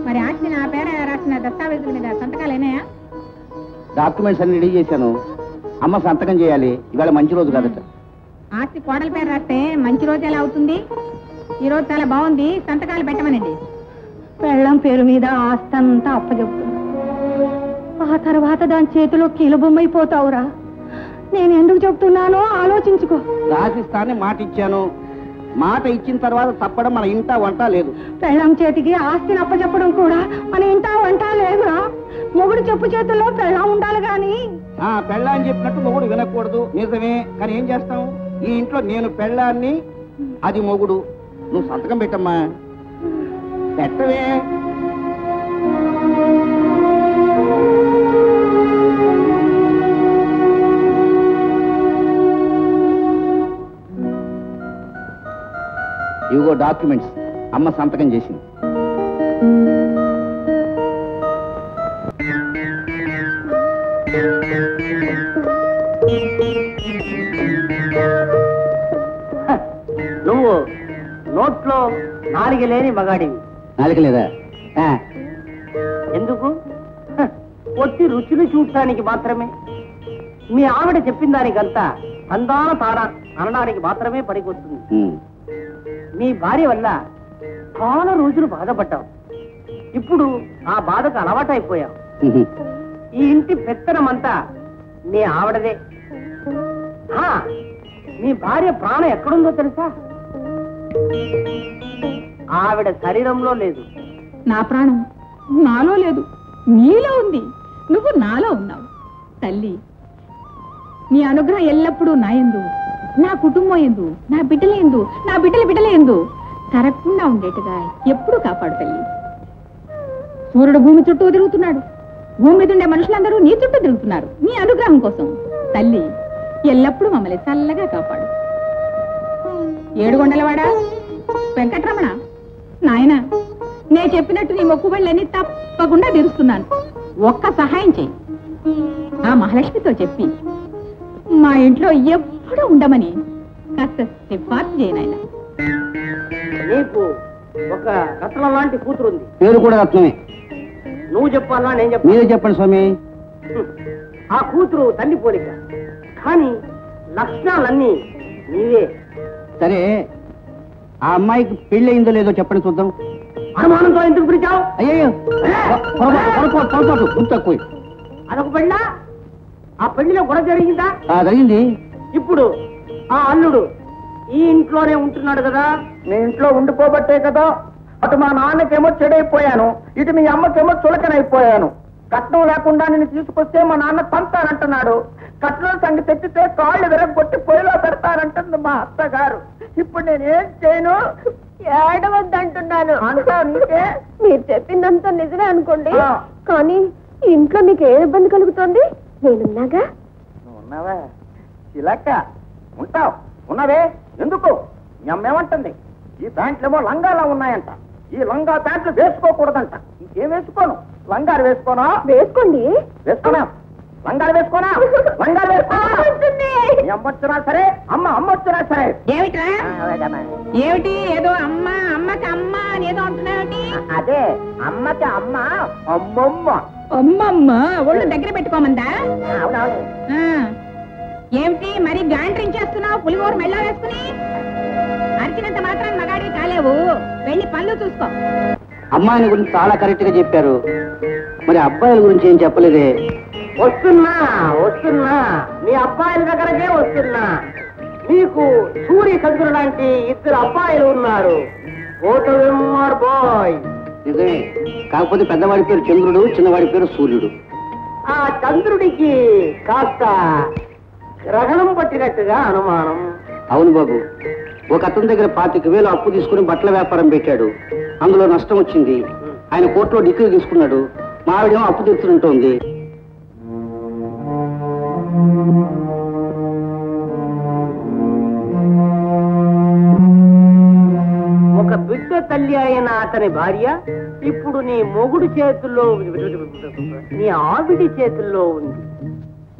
మరి ఆస్తి నా పేర రాసిన దస్తావేజుల మీద సంతకాలు అయినాయా డాక్యుమెంట్స్ అన్ని రెడీ చేశాను అమ్మ సంతకం చేయాలి ఇవాళ మంచి రోజు కాదట ఆస్తి కోడల పేరు రాస్తే మంచి రోజు ఎలా అవుతుంది ఈ రోజు చాలా బాగుంది సంతకాలు పెట్టమనండి పెళ్ళం పేరు మీద ఆస్తి అంతా అప్పచెప్తుంది ఆ తర్వాత దాని చేతిలో కీలుబొమ్మైపోతావురా నేను ఎందుకు చెప్తున్నానో ఆలోచించుకో రాసిస్తానని మాట ఇచ్చాను మాట ఇచ్చిన తర్వాత తప్పడం మన ఇంట వంట లేదు పెళ్ళం చేతికి ఆస్తిని అప్పచెప్పడం కూడా మన ఇంటా వంట లేదురా మొగుడు చెప్పు చేతుల్లో పెళ్ళం ఉండాలి గాని ఆ పెళ్ళ అని చెప్పినట్టు మొగుడు వినకూడదు నిజమే కానీ ఏం చేస్తాం ఈ ఇంట్లో నేను పెళ్ళాన్ని అది మొగుడు నువ్వు సంతకం పెట్టమ్మా పెట్టవే ఇవిగో డాక్యుమెంట్స్ అమ్మ సంతకం చేసింది నువ్వు నోట్లో నాలుగు లేని మగాడివి నాలుక లేదా ఆ, ఎందుకు హ, ఒట్టి రుచులు చూడటానికి మాత్రమే మీ ఆవిడ చెప్పిన దానికంతా అందాన తాడా అనడానికి మాత్రమే పనికొస్తుంది ఉమ్. మీ భార్య వల్ల చాలా రోజులు బాధపడ్డావు ఇప్పుడు ఆ బాధకు అలవాటైపోయావు ఉహు. ఈ ఇంటి పెత్తనమంతా మీ ఆవిడదే ఆ, మీ భార్య ప్రాణం ఎక్కడుందో తెలుసా ఆవిడ శరీరంలో లేదు నా ప్రాణం నాలో లేదు నీలో ఉంది నువ్వు నాలో ఉన్నావు తల్లి నీ అనుగ్రహం ఎల్లప్పుడూ నా ఎందు నా కుటుంబం ఎందు నా బిడ్డల ఎందు నా బిడ్డల బిడ్డల ఎందు తరగకుండా ఉండేట్టుగా ఎప్పుడూ కాపాడు తల్లి సూర్యుడు భూమి చుట్టూ తిరుగుతున్నాడు భూమి మీద ఉండే మనుషులందరూ నీ చుట్టూ తిరుగుతున్నారు నీ అనుగ్రహం కోసం తల్లి ఎల్లప్పుడూ మమ్మల్ని చల్లగా కాపాడు ఏడుగొండలవాడా వెంకట్రమణ నాయన నే చెప్పినట్టు నీ మొక్కుబళ్ళని తప్పకుండా తీరుస్తున్నాను ఒక్క సహాయం చెయ్యి ఆ మహాలక్ష్మితో చెప్పి మా ఇంట్లో ఎప్పుడు ఉండమని కాస్త సిఫార్సు చేయనాయన నీకు ఒక రత్నం లాంటి కూతురుంది పేరు కూడా రత్నమే నువ్వు చెప్పాలా నేను చెప్పాలా మీరే చెప్పండి స్వామి ఆ కూతురు తల్లి పోలిక కానీ లక్షణాలన్నీ నీవే సరే ఆ అమ్మాయికి పెళ్లి అయిందో లేదో చెప్పండి చూద్దాం అనుమానంతో ఎందుకు పిలిచావు అయ్యో పొరపాటు పొరపాటు పొరపాటు గుర్తు తక్కువ అదొక పెళ్ళ ఆ పెళ్లిలో గొడవ జరిగిందా ఆ, జరిగింది ఇప్పుడు ఆ అల్లుడు ఈ ఇంట్లోనే ఉంటున్నాడు కదా మీ ఇంట్లో ఉండిపోబట్టే కదా అటు మా నాన్నకేమో చెడైపోయాను ఇటు మీ అమ్మకేమో చులకనైపోయాను కట్నం లేకుండా నేను తీసుకొస్తే మా నాన్న తంతానంటున్నాడు కట్నం సంగతి తెచ్చితే కాళ్ళు విరగొట్టి పొయ్యిలో పెడతానంటుంది మా అత్తగారు ఇప్పుడు నేనేం చేయను ఏడవద్దంటున్నాను అంటావు నీకే మీరు చెప్పిందంతా నిజమే అనుకోండి ఆ. కానీ ఈ ఇంట్లో మీకు ఏ ఇబ్బంది కలుగుతోంది నేనున్నాగా నువ్వు ఉన్నావా చిలక ఉంటావు ఉన్నవే ఎందుకు మీ అమ్మ ఏమంటుంది ఈ ప్యాంట్లు ఏమో లంగాలా ఉన్నాయంట ఈ లంగా ప్యాంట్లు వేసుకోకూడదంట ఇంకేం వేసుకోను లంగాలు వేసుకోనా వేసుకోండి వేసుకోనా లంగాలు వేసుకోనా లంగాలు వేసుకోనా మీ అమ్మ వచ్చినా సరే అమ్మ అమ్మ వచ్చినా సరే ఏమిట్రా ఏమిటి ఏదో అమ్మ అమ్మకి అమ్మ అని ఏదో అంటున్నావేంటి అదే అమ్మకి అమ్మ అమ్మమ్మ అమ్మమ్మ ఒళ్ళు దగ్గర పెట్టుకోమందా అవునవును ఆ, ఏమిటి మరి గాండ్రించేస్తున్నావు పులిహోర మెళ్ళ వేసుకుని అరిచినంత మాత్రం మగాడివి కాలేవు వెళ్ళి పనులు చూసుకో అమ్మాయిని గురించి చాలా కరెక్ట్ గా చెప్పారు మరి అబ్బాయిల గురించి ఏం చెప్పలేదే వస్తున్నా వస్తున్నా మీ అబ్బాయిల దగ్గరకే వస్తున్నా నీకు సూర్య చంద్రుడు లాంటి ఇద్దరు అబ్బాయిలు ఉన్నారు ఓటర్ బాయ్ నిజమే కాకపోతే పెద్దవాడి పేరు చంద్రుడు చిన్నవాడి పేరు సూర్యుడు ఆ చంద్రుడికి కాస్త గ్రహణం పట్టినట్టుగా అనుమానం అవును బాబు ఒక అతని దగ్గర పాతిక వేలు అప్పు తీసుకుని బట్టల వ్యాపారం పెట్టాడు అందులో నష్టం వచ్చింది ఆయన కోర్టులో డిగ్రీ తీసుకున్నాడు మా ఆవిడేమో అప్పు తీర్చుంటోంది ఒక బిడ్డ తల్లి అయిన అతని భార్య ఇప్పుడు నీ మొగుడు చేతుల్లో నీ ఆవిడి చేతుల్లో ఉంది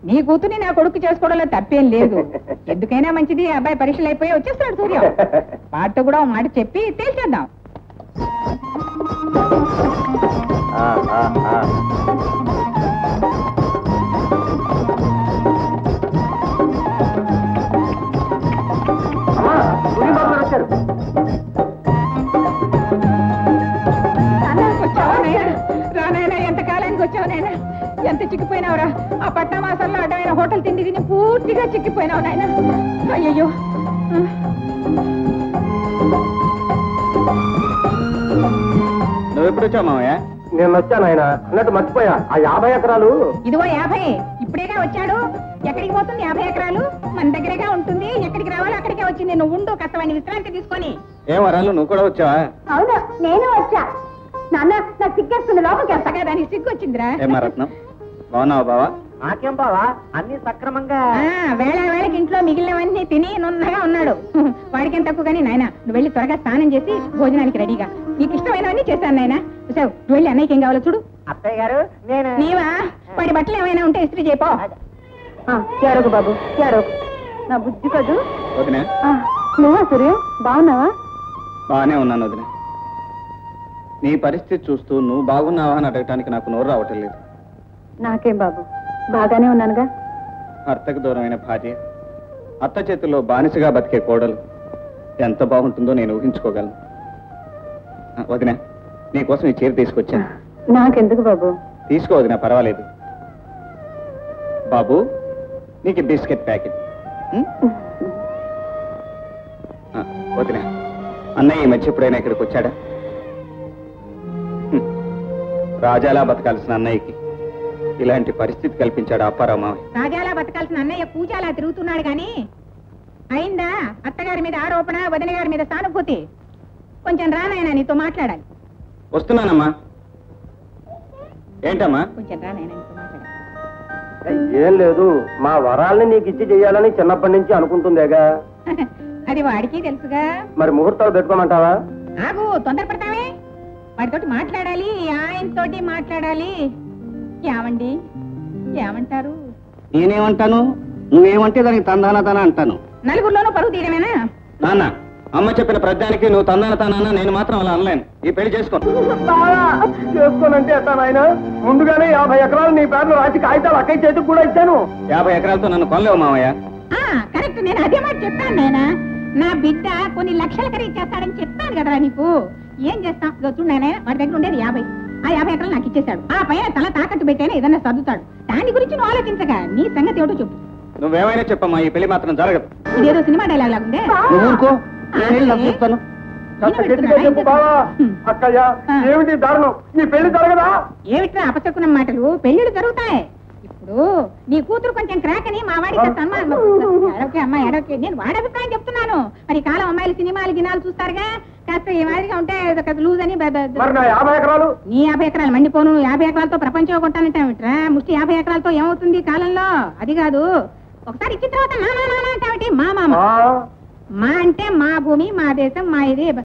నీ కూతుర్ని నా కొడుకు చేసుకోవడంలో తప్పేం లేదు ఎందుకైనా మంచిది ఆ అబ్బాయి పరీక్షలు అయిపోయి వచ్చేస్తాడు సూర్యం వాటితో కూడా ఓ మాట చెప్పి తేల్చేద్దాం ఆ, ఆ, ఆ. అమ్మా, సూర్యం బాబు గారు వచ్చారు వచ్చావా నాయనా? రా నాయనా ఎంత కాలానికి వచ్చావు నాయనా ఎంత చిక్కిపోయినావురా ఆ పట్నా మాసంలో అడ్డమైన హోటల్ తిండి తిని పూర్తిగా చిక్కిపోయినావు నాయనా అయ్యయ్యో నువ్వు ఎప్పుడు వచ్చావు మామయ్య నేను వచ్చాను ఆయన అన్నట్టు మర్చిపోయా ఆ యాభై ఎకరాలు ఇదిగో యాభై ఇప్పుడేగా వచ్చాడు ఎక్కడికి పోతుంది యాభై ఎకరాలు మన దగ్గరేగా ఉంటుంది ఎక్కడికి రావాలో అక్కడికే వచ్చింది నువ్వు ఉండు కష్టమైన విశ్రాంతి తీసుకొని ఏం వరాలు నువ్వు కూడా వచ్చావా అవును నేను వచ్చా నాన్న నాకు సిగ్గేస్తుంది లోపలికి వెళ్తా కొత్తగా దానికి సిగ్గు వచ్చిందిరా ఏమా రత్నం బాగున్నావా బావా నాకేం బావా అన్ని సక్రమంగా ఆ, వేళ వేళకి ఇంట్లో మిగిలినవన్నీ తిని నున్నగా ఉన్నాడు వాడికేం తక్కువ కానీ నాయన నువ్వు వెళ్ళి త్వరగా స్నానం చేసి భోజనానికి రెడీగా నీకు ఇష్టమైనవన్నీ చేశాను నాయన చూసావు నువ్వు వెళ్ళి అన్నయ్యకి ఏం కావాలో చూడు అత్తయ్య గారు నేను నీవా వాడి బట్టలు ఏమైనా ఉంటే ఇస్త్రీ చేయిపో ఎరగు బాబు ఎరగు నా బుద్ధి కదూ వదినా ఆ, నువ్వా సూర్యం బాగున్నావా బాగానే ఉన్నాను వదిన నీ పరిస్థితి చూస్తూ నువ్వు బాగున్నావా అని అడగటానికి నాకు నోరు రావటం లేదు నాకేం బాబు బాగానే ఉన్నానుగా భర్తకు దూరమైన భార్య అత్త చేతుల్లో బానిసగా బతికే కోడలు ఎంత బాగుంటుందో నేను ఊహించుకోగలను ఆ, వదిన నీకోసం ఈ చీర తీసుకొచ్చాను నాకెందుకు బాబు తీసుకో వదిన పర్వాలేదు బాబు నీకు ఈ బిస్కెట్ ప్యాకెట్ ఉం? ఆ, వదిన అన్నయ్య ఈ మధ్య ఎప్పుడైనా ఇక్కడికి వచ్చాడా హ్మ్. రాజాలా బతకాల్సిన అన్నయ్యకి ఇలాంటి పరిస్థితి కల్పించాడు అప్పారావు మావయ్య రాజాలా బతకాల్సిన అన్నయ్య పూజాలా తిరుగుతున్నాడు గాని అయిందా అత్తగారి మీద ఆరోపణ వదిన గారి మీద సానుభూతి కొంచెం రానాయన నీతో మాట్లాడాలి వస్తున్నానమ్మా ఏంటమ్మా కొంచెం రానాయన నీతో మాట్లాడాలి ఏం లేదు మా వరాల్ని నీకు ఇచ్చి చెయ్యాలని చిన్నప్పటి నుంచి అనుకుంటుందేగా అది వాడికి తెలుసుగా మరి ముహూర్తాలు పెట్టుకోమంటావా ఆగు తొందరపడతావే వాడితోటి మాట్లాడాలి ఆయనతోటి మాట్లాడాలి ఏమండి ఏమంటారు నేనేమంటాను నువ్వేమంటే దానికి తందాన తన అంటాను నలుగురిలోనూ పరువు తీయడమేనా నాన్న అమ్మ చెప్పిన ప్రజ్ఞానికి నువ్వు తందాన తానా నేను మాత్రం అలా అనలేను ఈ పెళ్లి చేసుకో చేసుకోనంటే ఎట్లా నాయన ముందుగానే యాభై ఎకరాలు నీ పేర్లు రాసి కాగితాలు అక్కయ్య చేతికి కూడా ఇచ్చాను యాభై ఎకరాలతో నన్ను కొనలేవు మామయ్య ఆ కరెక్ట్ నేను అదే మాట చెప్పాను నేనా నా బిడ్డ కొన్ని లక్షల ఖరీదు చేస్తాడని చెప్పాను కదరా నీకు ఏం చేస్తాం ఇదిగో చూడు నాయనా వాడి దగ్గర ఉండేది యాభై ఆ యాభై ఎకరాలు నాకు ఇచ్చేశాడు ఆ పైన తల తాకట్టు పెట్టైనా ఏదన్నా సర్దుతాడు దాని గురించి నువ్వు ఆలోచించగా నీ సంగతి ఏమిటో చెప్పు నువ్వేమైనా చెప్పమ్మా ఈ పెళ్లి మాత్రం జరగదు ఇదేదో సినిమా డైలాగ్ లాగుందే నువ్వు ఊరుకో నేను వెళ్ళి అలాగే. చూస్తాను కాస్త గట్టిగా చెప్పు బావా అక్కయ్య ఏమిటి దారుణం ఈ పెళ్లి జరగదా ఏమిట్రా అపశకునం మాటలు పెళ్లిళ్ళు జరుగుతాయి ఇప్పుడు నీ కూతురు కొంచెం క్రాక్ అని మా వాడికి సన్మానం ఎడవకే అమ్మా ఎడవకే నేను వాడి అభిప్రాయం చెప్తున్నాను మరి ఈ కాలం అమ్మాయిలు సినిమాలు గినాలు చూస్తారుగా కాస్త ఈ మాదిరిగా ఉంటే లూజ్ అని బ- బ- మరి నా యాభై ఎకరాలు నీ యాభై ఎకరాలు మండిపోను యాభై ఎకరాలతో ప్రపంచం కొట్టానంటావిట్రా ముష్టి యాభై ఎకరాలతో ఏమవుతుంది ఈ కాలంలో అది కాదు ఒకసారి ఇచ్చిన తర్వాత మా మా మా అంటావిటి మా మామ ఆ, మా అంటే మా భూమి మా దేశం మా ఇది